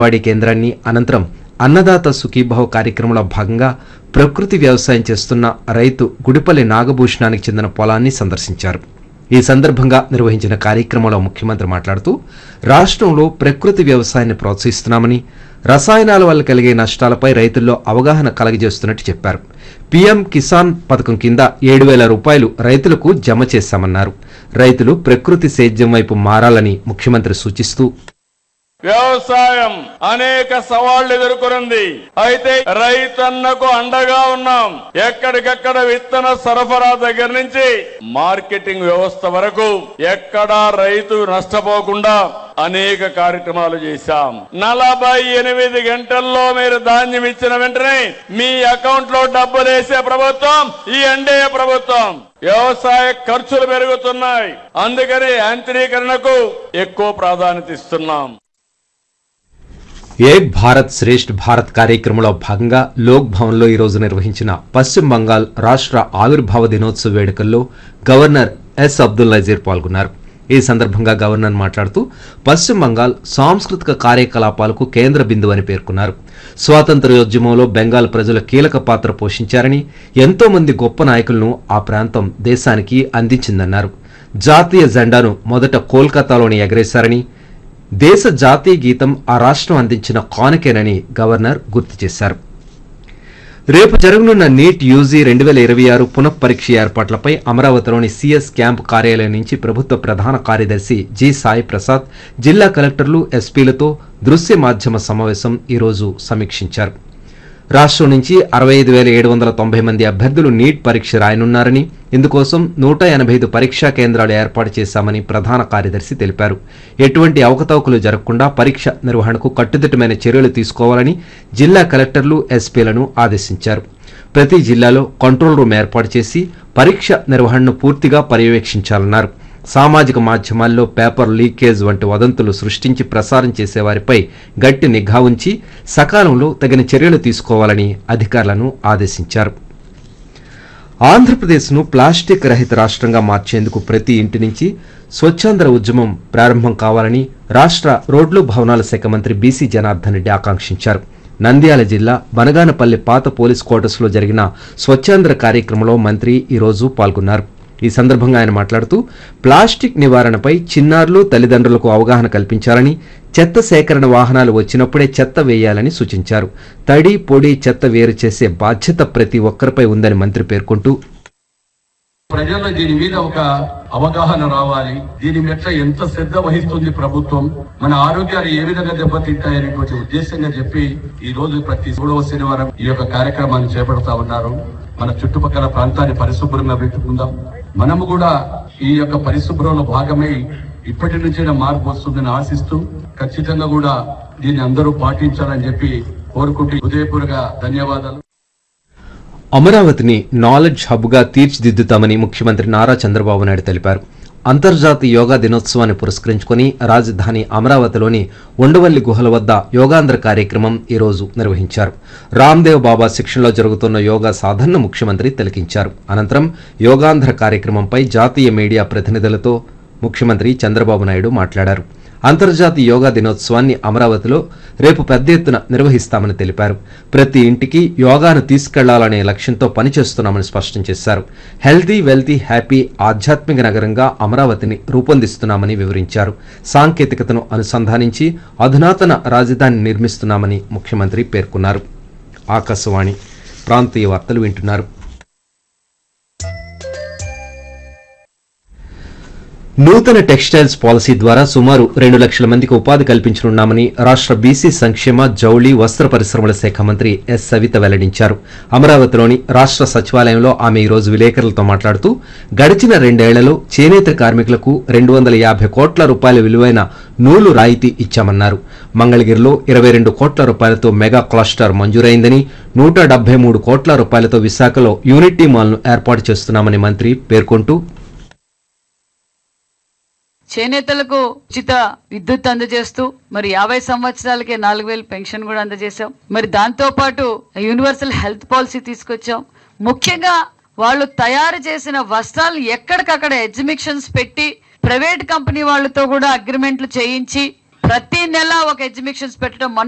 వాడి కేంద్రాన్ని అనంతరం అన్నదాత సుఖీభావ్ కార్యక్రమంలో భాగంగా ప్రకృతి వ్యవసాయం చేస్తున్న రైతు గుడిపల్లి నాగభూషణానికి చెందిన పొలాన్ని సందర్శించారు ఈ సందర్భంగా నిర్వహించిన కార్యక్రమంలో ముఖ్యమంత్రి మాట్లాడుతూ రాష్ట్రంలో ప్రకృతి వ్యవసాయాన్ని ప్రోత్సహిస్తున్నామని రసాయనాల వల్ల కలిగే నష్టాలపై రైతుల్లో అవగాహన కలగజేస్తున్నట్టు చెప్పారు పీఎం కిసాన్ పథకం కింద ఏడు వేల రూపాయలు రైతులకు జమ చేశామన్నారు రైతులు ప్రకృతి సేద్యం వైపు మారాలని ముఖ్యమంత్రి సూచిస్తూ వ్యవసాయం అనేక సవాళ్లు ఎదుర్కొంది అయితే రైతన్నకు అండగా ఉన్నాం ఎక్కడికక్కడ విత్తన సరఫరా దగ్గర నుంచి మార్కెటింగ్ వ్యవస్థ వరకు ఎక్కడా రైతు నష్టపోకుండా అనేక కార్యక్రమాలు చేశాం నలభై ఎనిమిది గంటల్లో మీరు ధాన్యం ఇచ్చిన వెంటనే మీ అకౌంట్ లో డబ్బులు వేసే ప్రభుత్వం ఈ ఎన్డీఏ ప్రభుత్వం వ్యవసాయ ఖర్చులు పెరుగుతున్నాయి అందుకని యాంత్రీకరణకు ఎక్కువ ప్రాధాన్యత ఇస్తున్నాం ఏక్ భారత్ శ్రేష్ఠ్ భారత్ కార్యక్రమంలో భాగంగా లోక్ భవన్లో ఈరోజు నిర్వహించిన పశ్చిమ బంగాల్ రాష్ట్ర ఆవిర్భావ దినోత్సవ వేడుకల్లో గవర్నర్ ఎస్ అబ్దుల్ నజీర్ పాల్గొన్నారు ఈ సందర్భంగా గవర్నర్ మాట్లాడుతూ పశ్చిమ బంగాల్ సాంస్కృతిక కార్యకలాపాలకు కేంద్ర బిందువు అని పేర్కొన్నారు స్వాతంత్ర్యోద్యమంలో బెంగాల్ ప్రజలు కీలక పాత్ర పోషించారని ఎంతో మంది గొప్ప నాయకులను ఆ ప్రాంతం దేశానికి అందించిందన్నారు జాతీయ జెండాను మొదట కోల్కతాలోని ఎగరేశారని దేశ జాతీయ గీతం ఆ రాష్ట్రం అందించిన కానుకేనని గవర్నర్ గుర్తు చేశారు రేపు జరగనున్న నీట్ యూజీ రెండు వేల ఇరవై ఆరు పునఃపరీక్ష ఏర్పాట్లపై అమరావతిలోని సిఎస్ క్యాంప్ కార్యాలయం నుంచి ప్రభుత్వ ప్రధాన కార్యదర్శి జి సాయి ప్రసాద్ జిల్లా కలెక్టర్లు ఎస్పీలతో దృశ్య మాధ్యమ సమావేశం ఈరోజు సమీక్షించారు రాష్ట్రం నుంచి అరవై ఐదు వేల ఏడు వందల తొంభై మంది అభ్యర్థులు నీట్ పరీక్ష రాయనున్నారని ఇందుకోసం నూట ఎనభై ఐదు పరీక్షా కేంద్రాలు ఏర్పాటు చేశామని ప్రధాన కార్యదర్శి తెలిపారు ఎటువంటి అవకతవకలు జరగకుండా పరీక్ష నిర్వహణకు కట్టుదిట్టమైన చర్యలు తీసుకోవాలని జిల్లా కలెక్టర్లు ఎస్పీలను ఆదేశించారు ప్రతి జిల్లాలో కంట్రోల్ రూమ్ ఏర్పాటు చేసి పరీక్ష నిర్వహణను పూర్తిగా పర్యవేక్షించాలన్నారు సామాజిక మాధ్యమాల్లో పేపర్ లీకేజ్ వంటి వదంతులు సృష్టించి ప్రసారం చేసేవారిపై గట్టి నిఘా ఉంచి సకాలంలో తగిన చర్యలు తీసుకోవాలని అధికారులను ఆదేశించారు ఆంధ్రప్రదేశ్ను ప్లాస్టిక్ రహిత రాష్ట్రంగా మార్చేందుకు ప్రతి ఇంటి నుంచి స్వచ్ఛాంధ్ర ఉద్యమం ప్రారంభం కావాలని రాష్ట్ర రోడ్లు భవనాల శాఖ మంత్రి బీసీ జనార్దన్ రెడ్డి ఆకాంక్షించారు నంద్యాల జిల్లా బనగానపల్లి పాత పోలీస్ క్వార్టర్స్లో జరిగిన స్వచ్ఛాంధ్ర కార్యక్రమంలో మంత్రి ఈరోజు పాల్గొన్నారు ఈ సందర్భంగా ఆయన మాట్లాడుతూ ప్లాస్టిక్ నివారణపై చిన్నారులు తల్లిదండ్రులకు అవగాహన కల్పించాలని చెత్త సేకరణ వాహనాలు వచ్చినప్పుడే చెత్త వేయాలని సూచించారు తడి పొడి చెత్త వేరు చేసే బాధ్యత ప్రతి ఒక్కరిపై ఉందని మంత్రి పేర్కొంటూ ప్రజల్లో దీని మీద ఒక అవగాహన రావాలి దీని మీద ఎంత శ్రద్ధ వహిస్తుంది ప్రభుత్వం మన ఆరోగ్యాలు ఏ విధంగా దెబ్బతింటాయనేటువంటి ఉద్దేశంగా చెప్పి ఈ రోజు ప్రతి మూడవ శనివారం ఈ యొక్క కార్యక్రమాన్ని చేపడతా ఉన్నారు మన చుట్టుపక్కల ప్రాంతాన్ని పరిశుభ్రంగా పెట్టుకుందాం మనము కూడా ఈ యొక్క పరిశుభ్రంలో భాగమై ఇప్పటి నుంచైనా మార్పు వస్తుందని ఆశిస్తూ ఖచ్చితంగా కూడా దీన్ని అందరూ పాటించాలని చెప్పి కోరుకుంటూ హృదయపూర్వక ధన్యవాదాలు అమరావతిని నాలెడ్జ్ హబ్గా తీర్చిదిద్దుతామని ముఖ్యమంత్రి నారా చంద్రబాబు నాయుడు తెలిపారు అంతర్జాతీయ యోగా దినోత్సవాన్ని పురస్కరించుకొని రాజధాని అమరావతిలోని ఉండవల్లి గుహల వద్ద యోగాంధ్ర కార్యక్రమం ఈరోజు నిర్వహించారు రామ్దేవ్ బాబా శిక్షణలో జరుగుతున్న యోగా సాధనను ముఖ్యమంత్రి తిలకించారు అనంతరం యోగాంధ్ర కార్యక్రమంపై జాతీయ మీడియా ప్రతినిధులతో ముఖ్యమంత్రి చంద్రబాబు నాయుడు మాట్లాడారు అంతర్జాతీయ యోగా దినోత్సవాన్ని అమరావతిలో రేపు పెద్ద ఎత్తున నిర్వహిస్తామని తెలిపారు ప్రతి ఇంటికి యోగాను తీసుకెళ్లాలనే లక్ష్యంతో పనిచేస్తున్నామని స్పష్టం చేశారు హెల్తీ వెల్తీ హ్యాపీ ఆధ్యాత్మిక నగరంగా అమరావతిని రూపొందిస్తున్నామని వివరించారు సాంకేతికతను అనుసంధానించి అధునాతన రాజధాని నిర్మిస్తున్నామని ముఖ్యమంత్రి పేర్కొన్నారు ఆకాశవాణి ప్రాంతీయ వార్తలు వింటున్నారు నూతన టెక్స్టైల్స్ పాలసీ ద్వారా సుమారు రెండు లక్షల మందికి ఉపాధి కల్పించనున్నామని రాష్ట్ర బీసీ సంక్షేమ జౌళి వస్త్ర పరిశ్రమల శాఖ మంత్రి ఎస్ సవిత వెల్లడించారు అమరావతిలోని రాష్ట్ర సచివాలయంలో ఆమె ఈ రోజు విలేకరులతో మాట్లాడుతూ గడిచిన రెండేళ్లలో చేనేత కార్మికులకు రెండు వందల యాభై కోట్ల రూపాయల విలువైన నూలు రాయితీ ఇచ్చామన్నారు మంగళగిరిలో ఇరవై రెండు కోట్ల రూపాయలతో మెగా క్లస్టర్ మంజూరైందని నూట డెబ్బై మూడు కోట్ల రూపాయలతో విశాఖలో యూనిటీ మాల్ను ఏర్పాటు చేస్తున్నామని మంత్రి పేర్కొంటూ చేనేతలకు ఉచిత విద్యుత్ అందజేస్తూ మరి యాభై సంవత్సరాలకే నాలుగు వేలు పెన్షన్ కూడా అందజేశాం మరి దాంతో పాటు యూనివర్సల్ హెల్త్ పాలసీ తీసుకొచ్చాం ముఖ్యంగా వాళ్ళు తయారు చేసిన వస్త్రాలు ఎక్కడికక్కడ ఎగ్జిబిషన్స్ పెట్టి ప్రైవేట్ కంపెనీ వాళ్ళతో కూడా అగ్రిమెంట్లు చేయించి ప్రతి నెల ఒక ఎగ్జిబిషన్స్ పెట్టడం మన